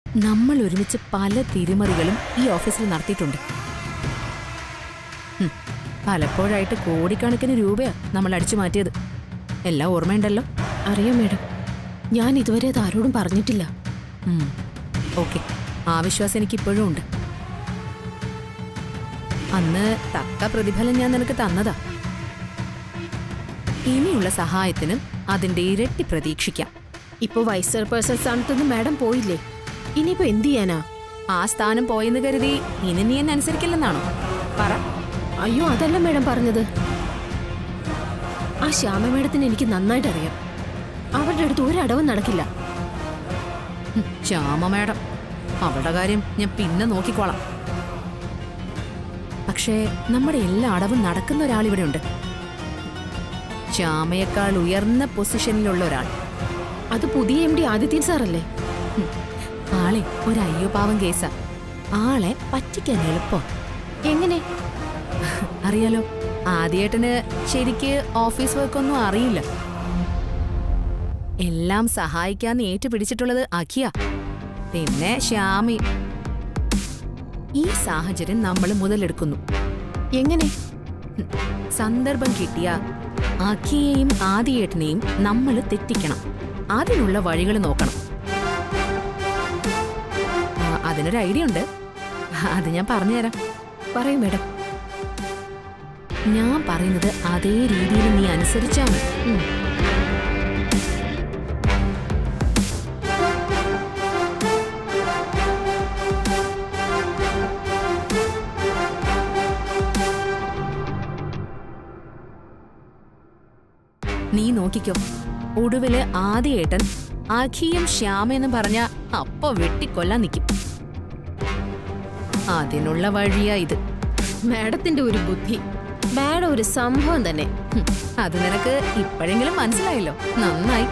നമ്മൾ ഒരുമിച്ച് പല തിരിമറികളും ഈ ഓഫീസിൽ നടത്തിയിട്ടുണ്ട് ഹും, പലപ്പോഴായിട്ട് കോടിക്കണക്കിന് രൂപയാ നമ്മൾ അടിച്ചു മാറ്റിയത് എല്ലാം ഓർമ്മയുണ്ടല്ലോ അറിയാം മേഡം ഞാൻ ഇതുവരെ അത് ആരോടും പറഞ്ഞിട്ടില്ല ഓക്കെ ആ വിശ്വാസം എനിക്ക് ഇപ്പോഴും ഉണ്ട് അന്ന് തക്ക പ്രതിഫലം ഞാൻ നിനക്ക് തന്നതാ ഇനിയുള്ള സഹായത്തിന് അതിന്റെ ഇരട്ടി പ്രതീക്ഷിക്കാം ഇപ്പൊ വൈസ് ചെയർപേഴ്സൺ സ്ഥാനത്തുനിന്ന് മാഡം പോയില്ലേ ഇനിയിപ്പോ എന്ത് ചെയ്യാനാ ആ സ്ഥാനം പോയെന്ന് കരുതി ഇനി നീ എന്നെ അനുസരിക്കില്ലെന്നാണോ പറ അയ്യോ അതല്ല മേഡം പറഞ്ഞത് ആ ശ്യാമ മേഡത്തിന് എനിക്ക് നന്നായിട്ട് അറിയാം അവരുടെ അടുത്ത് ഒരടവും നടക്കില്ല ഹും, ശ്യാമ മേഡം അവളുടെ കാര്യം ഞാൻ പിന്നെ നോക്കിക്കോളാം പക്ഷേ നമ്മുടെ എല്ലാ അടവും നടക്കുന്ന ഒരാൾ ഇവിടെ ഉണ്ട് ശ്യാമയേക്കാൾ ഉയർന്ന പൊസിഷനിലുള്ള ഒരാൾ അത് പുതിയ എം ഡി ആദിത്യൻ സാറല്ലേ ഹും, ആളെ ഒരു അയ്യോ പാവം കേസാ ആളെ പറ്റിക്കാൻ എളുപ്പം എങ്ങനെ അറിയാലോ ആദ്യേട്ടന് ശരിക്ക് ഓഫീസ് വർക്കൊന്നും അറിയില്ല എല്ലാം സഹായിക്കാന്ന് ഏറ്റുപിടിച്ചിട്ടുള്ളത് അഖിയ പിന്നെ ശ്യാമി ഈ സാഹചര്യം നമ്മൾ മുതലെടുക്കുന്നു എങ്ങനെ ഹും, സന്ദർഭം കിട്ടിയ അഖിയെയും ആദിയേട്ടനെയും നമ്മൾ തെറ്റിക്കണം അതിനുള്ള വഴികൾ നോക്കണം ആ, അതിനൊരു ഐഡിയ ഉണ്ട് അത് ഞാൻ പറഞ്ഞുതരാം പറയൂ മേഡം ഞാൻ പറയുന്നത് അതേ രീതിയിൽ നീ അനുസരിച്ചാ മതി ഉം. നീ നോക്കിക്കോ ഒടുവില് ആദ്യേട്ടൻ അഖിയും ശ്യാമെന്ന് പറഞ്ഞ അപ്പൊ വെട്ടിക്കൊല്ലാൻ നിൽക്കും അതിനുള്ള വഴിയാ ഇത് മാഡത്തിന്റെ ഒരു ബുദ്ധി മാഡം ഒരു സംഭവം തന്നെ ഹും, അത് നിനക്ക് ഇപ്പോഴെങ്കിലും മനസ്സിലായല്ലോ നന്നായി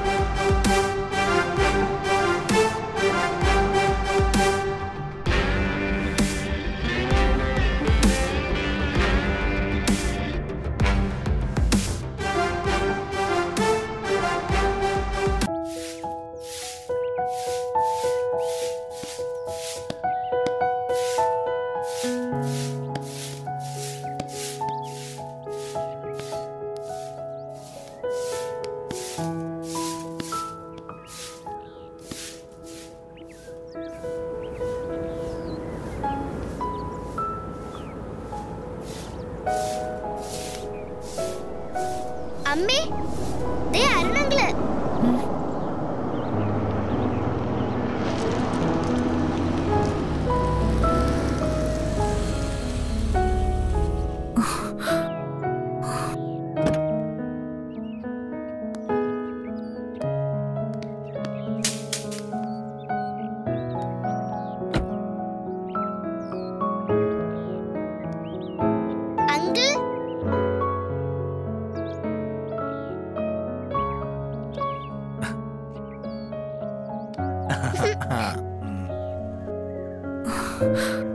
അമ്മേ ദേ അരുണങ്കിള് അങ്കിൾ ആ, ഉം.